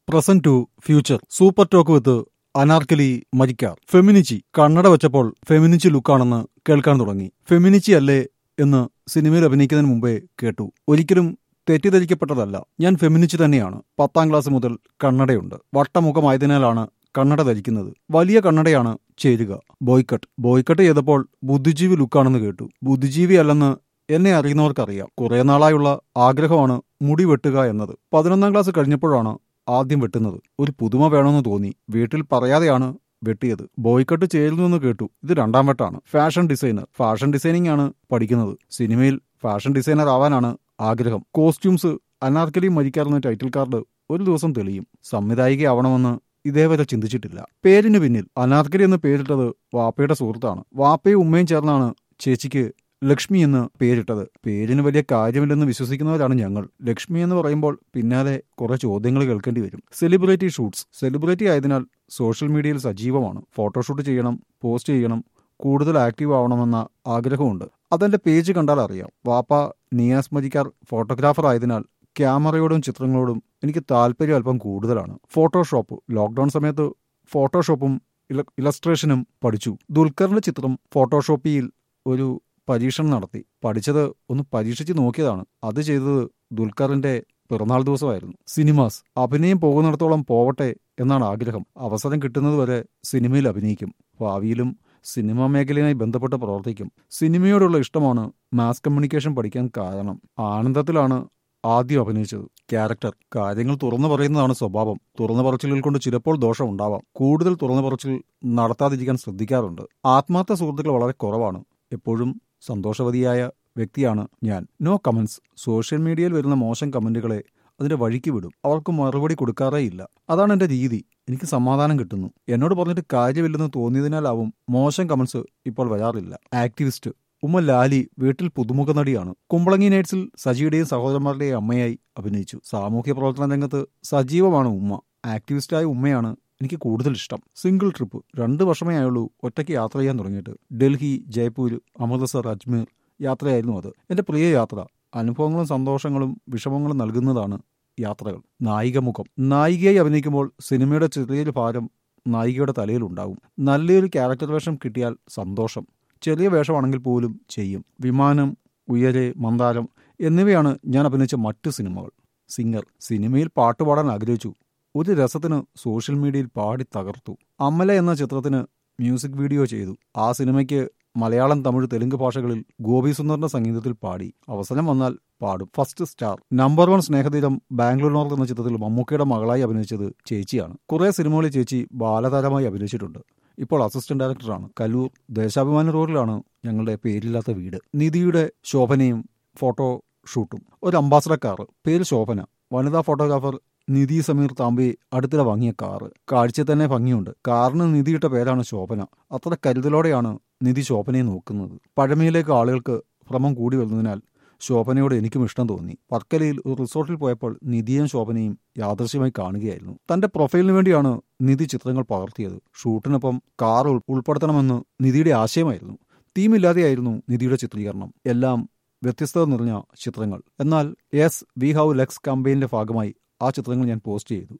present to future super talk with Anarkali Marikar ഫെമിനിച്ചി കണ്ണട വെച്ചപ്പോൾ ഫെമിനിച്ചി ലുക്കാണെന്ന് കേൾക്കാൻ തുടങ്ങി ഫെമിനിച്ചി അല്ലേ എന്ന് സിനിമയിൽ അഭിനയിക്കുന്നതിന് മുമ്പേ കേട്ടു ഒരിക്കലും തെറ്റിദ്ധരിക്കപ്പെട്ടതല്ല ഞാൻ ഫെമിനിച്ചി തന്നെയാണ് പത്താം ക്ലാസ് മുതൽ കണ്ണടയുണ്ട് വട്ടമുഖമായതിനാലാണ് കണ്ണട ധരിക്കുന്നത് വലിയ കണ്ണടയാണ് ചേരുക ബോയ്ക്കട്ട് ബോയ്ക്കട്ട് ചെയ്തപ്പോൾ ബുദ്ധിജീവി ലുക്കാണെന്ന് കേട്ടു ബുദ്ധിജീവി അല്ലെന്ന് എന്നെ അറിയുന്നവർക്കറിയാം കുറെ നാളായുള്ള ആഗ്രഹമാണ് മുടി വെട്ടുക എന്നത് പതിനൊന്നാം ക്ലാസ് കഴിഞ്ഞപ്പോഴാണ് ആദ്യം വെട്ടുന്നത് ഒരു പുതുമ വേണമെന്ന് തോന്നി വീട്ടിൽ പറയാതെയാണ് വെട്ടിയത് ബോയ്ക്കട്ട് ചേരുന്നുവെന്ന് കേട്ടു ഇത് രണ്ടാം വെട്ടാണ് ഫാഷൻ ഡിസൈനർ ഫാഷൻ ഡിസൈനിങ് ആണ് പഠിക്കുന്നത് സിനിമയിൽ ഫാഷൻ ഡിസൈനർ ആവാനാണ് ആഗ്രഹം കോസ്റ്റ്യൂംസ് അനാർക്കലി മരിക്കാറുന്ന ടൈറ്റിൽ കാർഡ് ഒരു ദിവസം തെളിയും സംവിധായികയാവണമെന്ന് ഇതേവരെ ചിന്തിച്ചിട്ടില്ല പേരിന് പിന്നിൽ അനാർക്കലി എന്ന് പേരിട്ടത് വാപ്പയുടെ സുഹൃത്താണ് വാപ്പയും ഉമ്മയും ചേർന്നാണ് ചേച്ചിക്ക് ലക്ഷ്മി എന്ന് പേരിട്ടത് പേരിന് വലിയ കാര്യമില്ലെന്ന് വിശ്വസിക്കുന്നവരാണ് ഞങ്ങൾ ലക്ഷ്മി എന്ന് പറയുമ്പോൾ പിന്നാലെ കുറെ ചോദ്യങ്ങൾ കേൾക്കേണ്ടി വരും സെലിബ്രിറ്റി ഷൂട്ട്സ് സെലിബ്രിറ്റി ആയതിനാൽ സോഷ്യൽ മീഡിയയിൽ സജീവമാണ് ഫോട്ടോഷൂട്ട് ചെയ്യണം പോസ്റ്റ് ചെയ്യണം കൂടുതൽ ആക്റ്റീവ് ആവണമെന്ന ആഗ്രഹമുണ്ട് അതെന്റെ പേജ് കണ്ടാൽ അറിയാം വാപ്പ നിയാസ് മജിക്കാർ ഫോട്ടോഗ്രാഫർ ആയതിനാൽ ക്യാമറയോടും ചിത്രങ്ങളോടും എനിക്ക് താല്പര്യം അല്പം കൂടുതലാണ് ഫോട്ടോഷോപ്പ് ലോക്ക്ഡൌൺ സമയത്ത് ഫോട്ടോഷോപ്പും ഇല- ഇലസ്ട്രേഷനും പഠിച്ചു ദുൽഖറിന്റെ ചിത്രം ഫോട്ടോഷോപ്പിയിൽ ഒരു പരീക്ഷണം നടത്തി പഠിച്ചത് ഒന്ന് പരീക്ഷിച്ച് നോക്കിയതാണ് അത് ചെയ്തത് ദുൽഖറിന്റെ പിറന്നാൾ ദിവസമായിരുന്നു സിനിമാസ് അഭിനയം പോകുന്നിടത്തോളം പോവട്ടെ എന്നാണ് ആഗ്രഹം അവസരം കിട്ടുന്നതുവരെ സിനിമയിൽ അഭിനയിക്കും ഭാവിയിലും സിനിമാ മേഖലയുമായി ബന്ധപ്പെട്ട് പ്രവർത്തിക്കും സിനിമയോടുള്ള ഇഷ്ടമാണ് മാസ് കമ്മ്യൂണിക്കേഷൻ പഠിക്കാൻ കാരണം ആനന്ദത്തിലാണ് ആദ്യം അഭിനയിച്ചത് ക്യാരക്ടർ കാര്യങ്ങൾ തുറന്നു പറയുന്നതാണ് സ്വഭാവം തുറന്നു പറച്ചിലുകൾ കൊണ്ട് ചിലപ്പോൾ ദോഷം ഉണ്ടാവാം കൂടുതൽ തുറന്നു പറച്ചിൽ നടത്താതിരിക്കാൻ ശ്രദ്ധിക്കാറുണ്ട് ആത്മാർത്ഥ സുഹൃത്തുക്കൾ വളരെ കുറവാണ് എപ്പോഴും സന്തോഷവതിയായ വ്യക്തിയാണ് ഞാൻ നോ കമന്റ്സ് സോഷ്യൽ മീഡിയയിൽ വരുന്ന മോശം കമന്റുകളെ അതിന്റെ വഴിക്ക് വിടും അവർക്ക് മറുപടി കൊടുക്കാറേ ഇല്ല അതാണ് എന്റെ രീതി എനിക്ക് സമാധാനം കിട്ടുന്നു എന്നോട് പറഞ്ഞിട്ട് കാര്യമില്ലെന്ന് തോന്നിയതിനാലാവും മോശം കമന്റ്സ് ഇപ്പോൾ വരാറില്ല ആക്ടിവിസ്റ്റ് ഉമ്മ ലാലി വീട്ടിൽ പുതുമുഖ നടിയാണ് കുമ്പളങ്ങി നൈറ്റ്സിൽ സജിയുടെയും സഹോദരന്മാരുടെയും അമ്മയായി അഭിനയിച്ചു സാമൂഹ്യ പ്രവർത്തന രംഗത്ത് സജീവമാണ് ഉമ്മ ആക്ടിവിസ്റ്റായ ഉമ്മയാണ് എനിക്ക് കൂടുതൽ ഇഷ്ടം സിംഗിൾ ട്രിപ്പ് രണ്ട് വർഷമേ ആയുള്ളൂ ഒറ്റയ്ക്ക് യാത്ര ചെയ്യാൻ തുടങ്ങിയിട്ട് ഡൽഹി ജയ്പൂർ അമൃത്സർ അജ്മീർ യാത്രയായിരുന്നു അത് എന്റെ പ്രിയ യാത്ര അനുഭവങ്ങളും സന്തോഷങ്ങളും വിഷമങ്ങളും നൽകുന്നതാണ് യാത്രകൾ നായികമുഖം നായികയായി അഭിനയിക്കുമ്പോൾ സിനിമയുടെ ചെറിയൊരു ഭാരം നായികയുടെ തലയിലുണ്ടാകും നല്ലൊരു ക്യാരക്ടർ വേഷം കിട്ടിയാൽ സന്തോഷം ചെറിയ വേഷമാണെങ്കിൽ പോലും ചെയ്യും വിമാനം ഉയരെ മന്ദാരം എന്നിവയാണ് ഞാൻ അഭിനയിച്ച മറ്റ് സിനിമകൾ സിംഗർ സിനിമയിൽ പാട്ടുപാടാൻ ആഗ്രഹിച്ചു ഒരു രസത്തിന് സോഷ്യൽ മീഡിയയിൽ പാടി തകർത്തു അമല എന്ന ചിത്രത്തിന് മ്യൂസിക് വീഡിയോ ചെയ്തു ആ സിനിമയ്ക്ക് മലയാളം തമിഴ് തെലുങ്ക് ഭാഷകളിൽ ഗോപി സുന്ദറിന്റെ സംഗീതത്തിൽ പാടി അവസരം വന്നാൽ പാടും first star number one Snehatheeram Bangalore north എന്ന ചിത്രത്തിൽ മമ്മൂക്കയുടെ മകളായി അഭിനയിച്ചത് ചേച്ചിയാണ് കുറെ സിനിമകളിൽ ചേച്ചി ബാലതാരമായി അഭിനയിച്ചിട്ടുണ്ട് ഇപ്പോൾ അസിസ്റ്റന്റ് ഡയറക്ടറാണ് കല്ലൂർ ദേശാഭിമാനി റോഡിലാണ് ഞങ്ങളുടെ പേരില്ലാത്ത വീട് നിധിയുടെ ശോഭനയും ഫോട്ടോ ഷൂട്ടും ഒരു അംബാസഡർ കാർ പേര് ശോഭന വനിതാ ഫോട്ടോഗ്രാഫർ നിധി സമീർ താമ്പി അടുത്തിടെ വാങ്ങിയ കാറ് കാഴ്ച തന്നെ ഭംഗിയുണ്ട് കാറിന് നിധിയിട്ട പേരാണ് ശോഭന അത്ര കരുതലോടെയാണ് നിധി ശോഭനയെ നോക്കുന്നത് പഴമയിലേക്ക് ആളുകൾക്ക് ഭ്രമം കൂടി വരുന്നതിനാൽ ശോഭനയോട് എനിക്കും ഇഷ്ടം തോന്നി വർക്കലയിൽ ഒരു റിസോർട്ടിൽ പോയപ്പോൾ നിധിയും ശോഭനയും യാദൃശ്യമായി കാണുകയായിരുന്നു തന്റെ പ്രൊഫൈലിന് വേണ്ടിയാണ് നിധി ചിത്രങ്ങൾ പകർത്തിയത് ഷൂട്ടിനൊപ്പം കാർ ഉൾ- ഉൾപ്പെടുത്തണമെന്ന് നിധിയുടെ ആശയമായിരുന്നു തീമില്ലാതെയായിരുന്നു നിധിയുടെ ചിത്രീകരണം എല്ലാം വ്യത്യസ്തത നിറഞ്ഞ ചിത്രങ്ങൾ എന്നാൽ എസ് വി ഹൗ ലെക്സ് ക്യാമ്പയിന്റെ ഭാഗമായി ആ ചിത്രങ്ങൾ ഞാൻ പോസ്റ്റ് ചെയ്തു